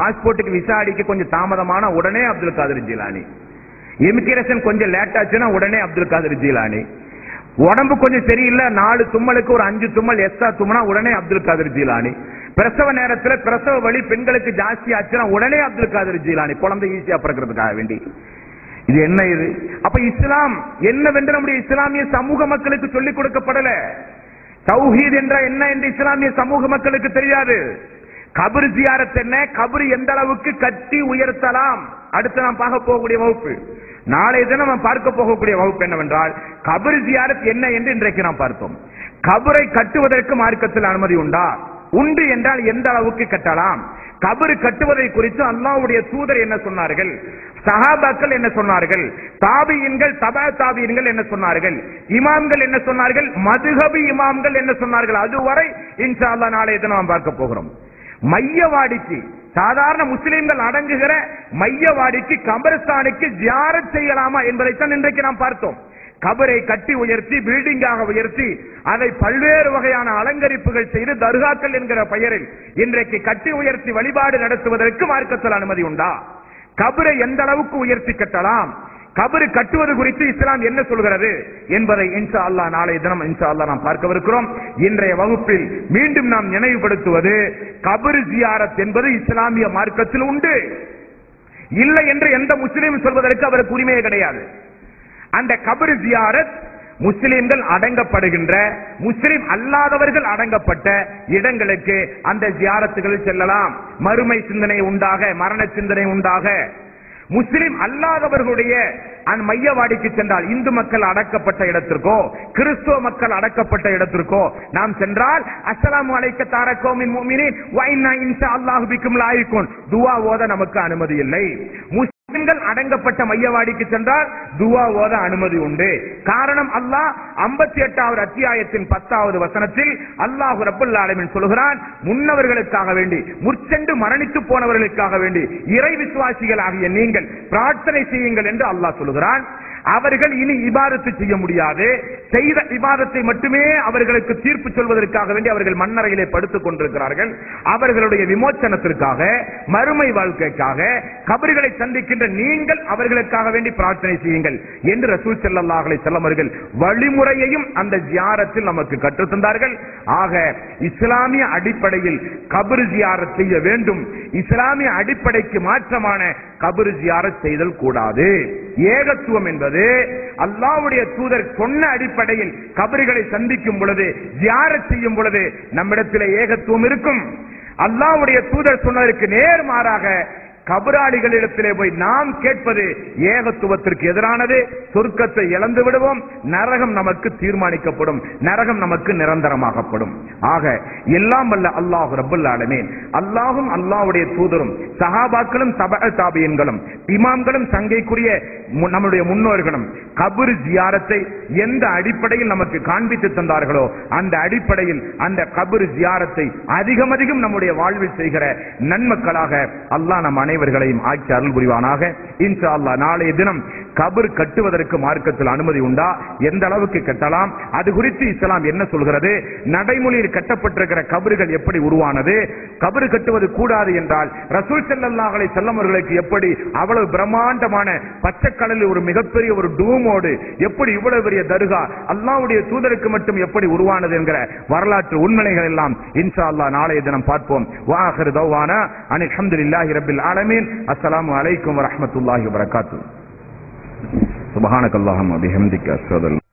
பாஸ்போர்ட்டுக்கு விசா அடிக்க கொஞ்சம் தாமதமான உடனே அப்துல் காதர் ஜீலானி இமிகிரேஷன் கொஞ்சம் லேட் ஆச்சுன்னா உடனே அப்துல் காதர் ஜீலானி உடம்பு கொஞ்சம் சரியில்லை நாலு தும்மலுக்கு ஒரு அஞ்சு தும்மல் எக்ஸ்ட்ரா தும்னா உடனே அப்துல் காதர் ஜீலானி பிரசவ நேரத்துல பிரசவ வலி பெண்களுக்கு ஜாஸ்தி ஆச்சுன்னா உடனே அப்துல் காதர் ஜீலானி குழந்தை ஈஸியா பிறக்கிறதுக்காக வேண்டி இது என்ன இது அப்ப இஸ்லாம் என்னவென்று நம்முடைய இஸ்லாமிய சமூக மக்களுக்கு சொல்லிக் கொடுக்கப்படல தௌஹீத் என்ற என்ன என்று இஸ்லாமிய சமூக மக்களுக்கு தெரியாது கபர் ஜியாரத் என்ன கபர் எந்த அளவுக்கு கட்டி உயர்த்தலாம் அடுத்து நாம் பார்க்க போகக்கூடிய வகுப்பு நாளைய தினம் நாம் பார்க்க போகக்கூடிய வகுப்பு என்னவென்றால் கபர் ஜியாரத் என்ன என்று இன்றைக்கு நாம் பார்த்தோம் கபரை கட்டுவதற்கு மார்க்கத்தில் அனுமதி உண்டா உண்டு என்றால் எந்த அளவுக்கு கட்டலாம் கபரு கட்டுவதை குறித்து அல்லாஹ்வுடைய தூதர் என்ன சொன்னார்கள் சஹாபாக்கள் என்ன சொன்னார்கள் தாபியின்கள் தபா தாபியின்கள் என்ன சொன்னார்கள் இமாம்கள் என்ன சொன்னார்கள் மதுஹபி இமாம்கள் என்ன சொன்னார்கள் அதுவரை இன்ஷா அல்லாஹ் நாளைய தினம் நாம் பார்க்க போகிறோம் மையவாடிக்கு சாதாரண முஸ்லிம்கள் அடங்குகிற மையவாடிக்கு கபரஸ்தானுக்கு ஜியாரத் செய்யலாமா என்பதைத்தான் இன்றைக்கு நாம் பார்த்தோம் கபரை கட்டி உயர்த்தி பில்டிங்காக உயர்த்தி அதை பல்வேறு வகையான அலங்கரிப்புகள் செய்து தர்காக்கள் என்கிற பெயரில் இன்றைக்கு கட்டி உயர்த்தி வழிபாடு நடத்துவதற்கு மார்க்கத்தில் அனுமதி உண்டா கபரை எந்த அளவுக்கு உயர்த்தி கட்டலாம் கபரு கட்டுவது குறித்து இஸ்லாம் என்ன சொல்கிறது என்பதை இன்ஷா அல்லாஹ் நாளைய தினம் இன்ஷா அல்லாஹ் நாம் பார்க்கவிருக்கிறோம் இன்றைய வகுப்பில் மீண்டும் நாம் நினைவுபடுத்துவது கபரு ஜியாரத் என்பது இஸ்லாமிய மார்க்கத்தில் உண்டு இல்லை என்று எந்த முஸ்லீம் சொல்வதற்கு அவருக்கு உரிமையே கிடையாது அந்த கபர் ஜியாரத் முஸ்லிம்கள் அடங்கப்படுகின்ற முஸ்லிம் அல்லாதவர்கள் அடங்கப்பட்ட இடங்களுக்கு அந்த ஜியாரத்துகளில் செல்லலாம் மறுமை சிந்தனை உண்டாக மரண சிந்தனை உண்டாக முஸ்லிம் அல்லாதவர்களுடைய அந்த மையவாடிக்கு சென்றால் இந்து மக்கள் அடக்கப்பட்ட இடத்திற்கோ கிறிஸ்துவ மக்கள் அடக்கப்பட்ட இடத்திற்கோ நாம் சென்றால் அஸ்ஸலாமு அலைக்க தாரகோமின் முஃமினீன் வ இன்னா இன்ஷா அல்லாஹு பிக்கும் லாயிக்குன் துஆ ஓத நமக்கு அனுமதி இல்லை முஸ்லிம்கள் அடங்கப்பட்ட மையவாடிக்கு சென்றால் துவா ஓத அனுமதி உண்டு காரணம் அல்லாஹ் 58வது எட்டாவது அத்தியாயத்தின் பத்தாவது வசனத்தில் அல்லாஹ் ரப்பல் ஆலமீன் சொல்கிறான் முன்னவர்களுக்காக வேண்டி முற்சென்று மரணித்து போனவர்களுக்காக வேண்டி இறை விசுவாசிகள் ஆகிய நீங்கள் பிரார்த்தனை செய்யுங்கள் என்று அல்லாஹ் சொல்கிறான் அவர்கள் இனி இபாதத்து செய்ய முடியாது செய்த இபாதத்தை மட்டுமே அவர்களுக்கு தீர்ப்பு சொல்வதற்காக வேண்டி அவர்கள் மண்ணறையிலே படுத்துக் கொண்டிருக்கிறார்கள் அவர்களுடைய விமோச்சனத்திற்காக மறுமை வாழ்க்கைக்காக கபறுகளை சந்திக்கின்ற நீங்கள் அவர்களுக்காக வேண்டி பிரார்த்தனை செய்யுங்கள் என்று ரசூல் ஸல்லல்லாஹு அலைஹி வஸல்லம் அவர்கள் வழிமுறையையும் அந்த ஜியாரத்தில் நமக்கு கற்றுத் தந்தார்கள் ஆக இஸ்லாமிய அடிப்படையில் கபர் ஜியாரத் செய்ய வேண்டும் இஸ்லாமிய அடிப்படைக்கு மாற்றமான கபர் ஜியாரத் செய்தல் கூடாது ஏகத்துவம் என்பது அல்லாஹ்வுடைய தூதர் சொன்ன அடிப்படையில் கபறுகளை சந்திக்கும் பொழுது ஜியாரத் செய்யும் பொழுது நம்மிடத்தில் ஏகத்துவம் இருக்கும் அல்லாஹ்வுடைய தூதர் சொன்னதற்கு நேர்மாறாக கபராளிகளிடத்திலே போய் நாம் கேட்பது ஏகத்துவத்திற்கு எதிரானது சொர்க்கத்தை இழந்து விடுவோம் நரகம் நமக்கு தீர்மானிக்கப்படும் நரகம் நமக்கு நிரந்தரமாகப்படும் ஆக எல்லாம் வல்ல அல்லாஹ் ரப்பல் ஆலமீன் அல்லாஹும் அல்லாஹ்வுடைய தூதரும் சஹாபாக்களும் தப தாபியன்களும் இமாம்களும் சங்கைக்குரிய மு- நம்முடைய முன்னோர்களும் கபர் ஜியாரத்தை எந்த அடிப்படையில் நமக்கு காண்பித்து தந்தார்களோ அந்த அடிப்படையில் அந்த கபர் ஜியாரத்தை அதிகம் அதிகம் நம்முடைய வாழ்வில் செய்கிற நன்மக்களாக அல்லாஹ் நம் அனைவர்களையும் ஆக்கி அருள் புரிவானாக இன்ஷா அல்லாஹ் நாளைய தினம் கபர் கட்டுவதற்கு மார்க்கத்தில் அனுமதி உண்டா எந்த அளவுக்கு கட்டலாம் அது குறித்து இஸ்லாம் என்ன சொல்கிறது நடைமுறையில் கட்டப்பட்டிருக்கிற கபறுகள் எப்படி உருவானது கபறு கட்டுவது கூடாது என்றால் ரசூல் ஸல்லல்லாஹு அலைஹி வஸல்லம் அவர்களுக்கு எப்படி அவ்வளவு பிரம்மாண்டமான பச்சைக்கடலில் ஒரு மிகப்பெரிய ஒரு டூமோடு எப்படி இவ்வளவு பெரிய தர்கா அல்லாஹ்வுடைய தூதருக்கு மட்டும் எப்படி உருவானது என்கிற வரலாற்று உண்மைகள் எல்லாம் இன்ஷா அல்லாஹ் நாளைய தினம் பார்ப்போம் வாஹிர் தௌவானா அனில் அல்ஹம்துலில்லாஹி ரப்பில் ஆலமீன் அஸ்ஸலாமு அலைக்கும் வரஹ்மத்துல்லாஹி வபரகாத்துஹு சுப்ஹானக்கல்லாஹும்ம பிஹம்திக அஷ்ஹது அன்